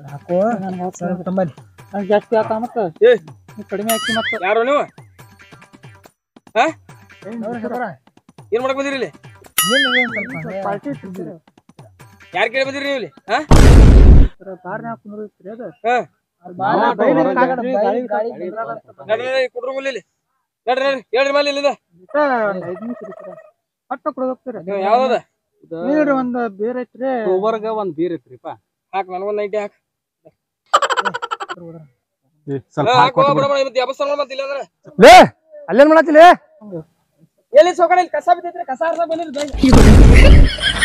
ಹಾಕೋ ಸರ್ ತಂಬಲ್ಲಿ ನಂಗೆ ಜಾಸ್ತಿ ಆತ ಮತ್ತ ಏ ನೀ ಕಡಿಮೆ ಹಾಕಿ ಮತ್ತ ಯಾರು ನೀವು ಹಾ ನೋಡ್ರಿ ಸಾವ್ಕಾರ, ಏನ್ ಮಾಡಕ್ ಬಂದಿರಿ ಇಲ್ಲಿ ಏನ್ ಇದೆ ಒಂದ್ ಸ್ವಲ್ಪ ಹಂಗೆ ಪಾರ್ಟಿ ತಿಂದಿರ ಯಾರ್ ಕೇಳಿ ಬಂದಿರಿ ನೀವು ಇಲ್ಲಿ ಹಾ ಬಾರ್ನ ಹಾಕೊಂಡ್ರು ಇತ್ರಿ ಅದು ಹಾ ಬಾರ್ನ ನಾವು ಬೈಲಿ ಹೊರಗೆ ಕಾಗಡ ಗಾಳಿ ಗಾಳಿ ಗಾಳಿ ನಡ್ರಿ ನಡ್ರಿ ಕುಡ್ರು ಇಲ್ಲಿ ನಡ್ರಿ ನಡ್ರಿ ಹೇಳ್ರಿ ಮೇಲೆ ಇಲ್ಲಿಂದ ಒಂದ್ ಐದ್ ನಿಮಿಷ ಇರ್ತೀರ ಪಟ್ಟ ಕೊಡೋದ್ ಹೋಗ್ತೀರಿ ನೀವು ಯಾವ್ದದ ನೀಡ್ರಿ ಒಂದ್ ಬೇರೆ ಐತ್ರಿ ಓವರ್ಗ ಒಂದ್ ಬೀರ್ ಐತ್ರಿಪ್ಪ ಹಾಕ್ ನನಗೊಂದ್ ನೈಟಿ ಹಾಕ್ ಸ್ವಲ್ಪ ಹಾ, ಹಾಕೋ ಬಿಡ ಬಿಡ ಮತ್ತೆ ವ್ಯವಸ್ಥೆ ಮಾಡ್ ಮತ್ತೆ ಇಲ್ಲ ಅಂದ್ರೆ ಲೇ ಅಲ್ಲೇನ್ ಮಾಡತ್ತಿಲ್ಲ ಎಲ್ಲಿ ಸೋಕಣ ಇಲ್ಲಿ ಕಸ ಬಿದ್ದೈತ್ರಿ ಕಸ ಹರ್ದ ಬಂದಿರಿ